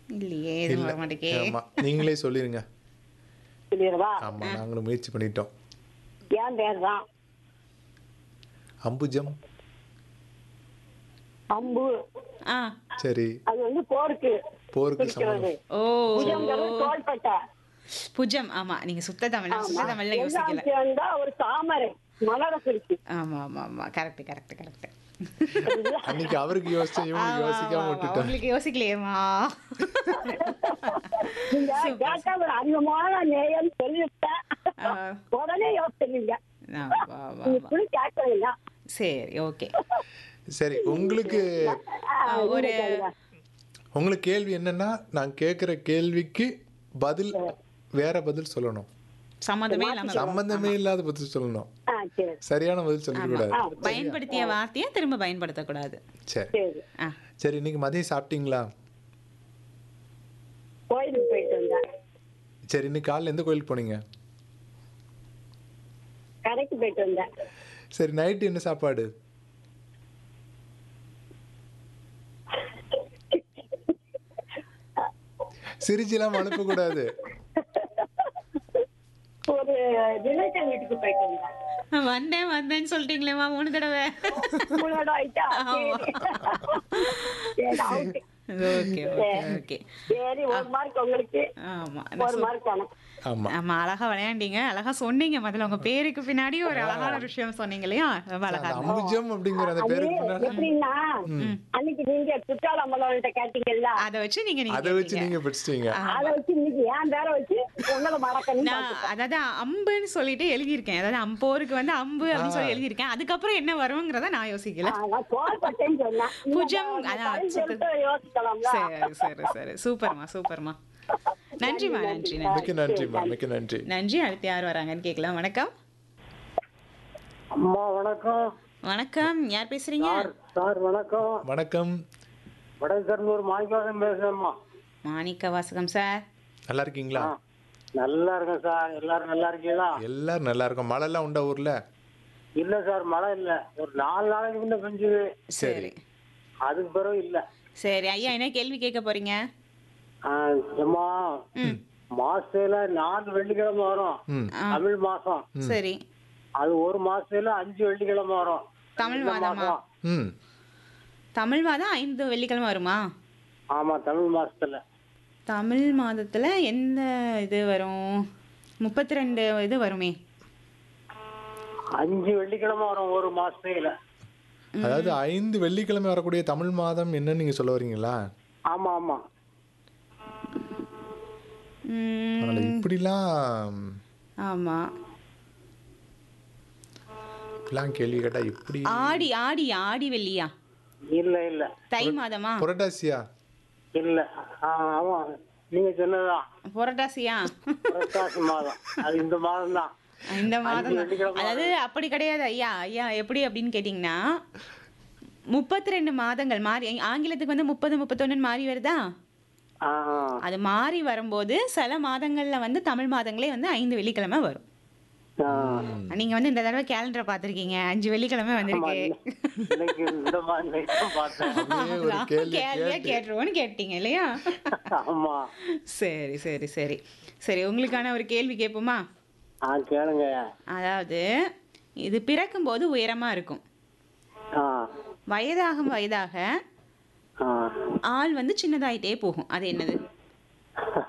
இல்லையே எதுவும் வர மாட்டேக்கே ஆமா நீங்களே சொல்லிருங்க சொல்லிடுவா ஆமா நாங்களும் முயற்சி பண்ணிட்டோம் என் பேர் தான் அம்புஜம் அம்பு ஆ சரி அது வந்து போருக்கு போருக்கு பிடிக்கிறது சம்பந்தம் ஓ புஜங்கிறது தோள்பட்டை புஜம் ஆமா நீங்க சுத்த தமிழ் நான் சுத்த தமிழ்ல யோசிக்கல எல்லாம் சேர்ந்தா ஒரு தாமரை மலர குறிச்சு ஆமா ஆமா ஆமா கரெக்ட் கரெக்ட் கரெக்ட் அன்னைக்கு அவருக்கு யோசிச்சேன் இவங்களுக்கு யோசிக்காம விட்டுட்டேன் உங்களுக்கு யோசிக்கலையேம்மா நீங்க கேட்டா ஒரு அறிமுகமான நேயம் சொல்லிவிட்டேன் ஆ. உடனே யோசிச்சீங்க ஆமா, ஆமா, ஆமா. இப்படி கேட்கலையா சரி ஓகே சரி உங்களுக்கு ஒரு உங்களுக்கு கேள்வி என்னன்னா நான் கேட்குற கேள்விக்கு பதில் வேற பதில் சொல்லணும் சம்மந்தமே இல்லாம சம்பந்தமே இல்லாத பதில் சொல்லணும் ஆ சரி சரியான பதில் சொல்லக்கூடாது பயன்படுத்திய வார்த்தையை திரும்ப பயன்படுத்தக்கூடாது சரி சரி ஆ சரி இன்னைக்கு மதியம் சாப்பிட்டீங்களா கோயிலுக்கு போயிட்டு வந்தேன் சரி இன்னைக்கு காலைல எந்த கோயிலுக்கு போனீங்க கடைக்கு போயிட்டு வந்தேன் சரி நைட்டு என்ன சாப்பாடு சிரிச்செல்லாம் அனுப்பக்கூடாது ஒரு ரிலேஷன் வீட்டுக்கு போயிட்டு வந்தேன் வந்தேன் வந்தேன்னு சொல்லிட்டீங்களேம்மா மூணு தடவை உங்களோட ஆயிட்டா சரி சரி, out. ஓகே ஓகே ஓகே சரி ஒரு மார்க் உங்களுக்கு ஆமா ஒரு மார்க் எனக்கு ஆமா ஆமா அழகா விளையாண்டீங்க அழகா சொன்னீங்க முதல்ல உங்க பேருக்கு பின்னாடி ஒரு அழகான விஷயம் சொன்னீங்க இல்லையா ரொம்ப அழகா அந்த இருந்தது. அம்புஜம் அப்படிங்கிற அந்த அது பேருக்கு முன்னாடி எப்படின்னா அன்னைக்கு நீங்க குற்றாலம்பலம்கிட்ட கேட்டீங்கல்ல அதை வச்சு நீங்க நீங்க அதை வச்சு கேட்டீங்க. நீங்க படிச்சிட்டீங்க அதை வச்சு இன்னைக்கு என் பேரை வச்சு உங்களை மறக்கணும் நான் அதாவது அம்புன்னு சொல்லிட்டு எழுதியிருக்கேன் அதாவது அம்போருக்கு வந்து அம்பு அப்படின்னு சொல்லி எழுதியிருக்கேன் அதுக்கப்புறம் என்ன வருங்கிறத நான் யோசிக்கல நான் தோல்பட்டேன்னு சொன்னேன் புஜம், இந்த அதான் தமிழ் சுத்த- சொல்லிட்டு யோசிக்கலாம்ல சரி சரி சரி சூப்பர்மா சூப்பர்மா நன்றிம்மா நன்றி நன்றி மிக்க நன்றிம்மா மிக்க நன்றி நன்றி அடுத்து யார் வராங்கன்னு கேட்கலாம் வணக்கம் அம்மா வணக்கம் வணக்கம் யார் பேசுறீங்க சார் சார் வணக்கம் வணக்கம் வடக்கர்னூர் மாணிக்காசன் பேசுறேம்மா மாணிக்க வாசகம் சார் நல்லா இருக்கீங்களா நல்லா இருக்கேன் சார் எல்லாரும் நல்லா இருக்கீங்களா எல்லாரும் நல்லா இருக்கும் மழை எல்லாம் உண்டா ஊர்ல இல்ல சார் மழை இல்ல ஒரு நாலு நாளைக்கு முன்ன பெஞ்சுது சரி அதுக்கு பிறகு இல்ல சரி ஐயா என்ன கேள்வி கேட்க போறீங்க ஆ, அம்மா மாசத்துல நாலு வெள்ளிக்கிழமை வரும் ம் தமிழ் மாசம் சரி அது ஒரு மாசத்துல அஞ்சு வெள்ளிக்கிழமை வரும் தமிழ் இந்த மாதமா மாசம். ம் தமிழ் மாதம் ஐந்து வெள்ளிக்கிழமை வருமா ஆமா தமிழ் மாசத்துல தமிழ் மாதத்துல எந்த இது வரும் முப்பத்தி ரெண்டு இது வருமே அஞ்சு வெள்ளிக்கிழமை வரும் ஒரு மாசத்துல அதாவது ஐந்து வெள்ளிக்கிழமை வரக்கூடிய தமிழ் மாதம் என்னன்னு நீங்க சொல்ல வரீங்களா ஆமா ஆமா ம், அதனால இப்படிலாம் ஆமா இப்படிலாம் கேள்வி கேட்டா இப்படி ஆடி ஆடி ஆடி வெள்ளியா இல்ல இல்ல தை மாதமா புரட்டாசியா இல்ல ஆ, ஆமா நீங்க சொன்னதுதான் புரட்டாசியா புரட்டாசி மாதம் அது இந்த மாதம் தான் இந்த மாதம் தான். வெள்ளிக்கிழமை அதாவது அப்படி கிடையாது ஐயா ஐயா எப்படி அப்படின்னு கேட்டிங்கன்னா முப்பத்தி ரெண்டு மாதங்கள் மாறி ஆங்கிலத்துக்கு வந்து முப்பது முப்பத்தொன்னு மாறி வருதா அது மாறி வரும்போது சில மாதங்கள்ல வந்து தமிழ் மாதங்களே வந்து ஐந்து வெள்ளிக்கிழமை வரும் நீங்க வந்து இந்த தடவை கேலண்டரை பார்த்திருக்கீங்க அஞ்சு வெள்ளிக்கிழமை வந்திருக்கு இன்னைக்கு இந்த மாதிரி night தான் பார்த்தேன் அப்படியே ஒரு கேள்வி கேள்வியா கேட்டுருவோன்னு கேட்டீங்க இல்லையா ஆமா சரி சரி சரி சரி உங்களுக்கான ஒரு கேள்வி கேட்போமா ஆ கேளுங்க அதாவது இது பிறக்கும்போது உயரமா இருக்கும் ஆ வயதாகும் வயதாக ஆ ஆள் வந்து சின்னதாயிட்டே போகும் அது என்னது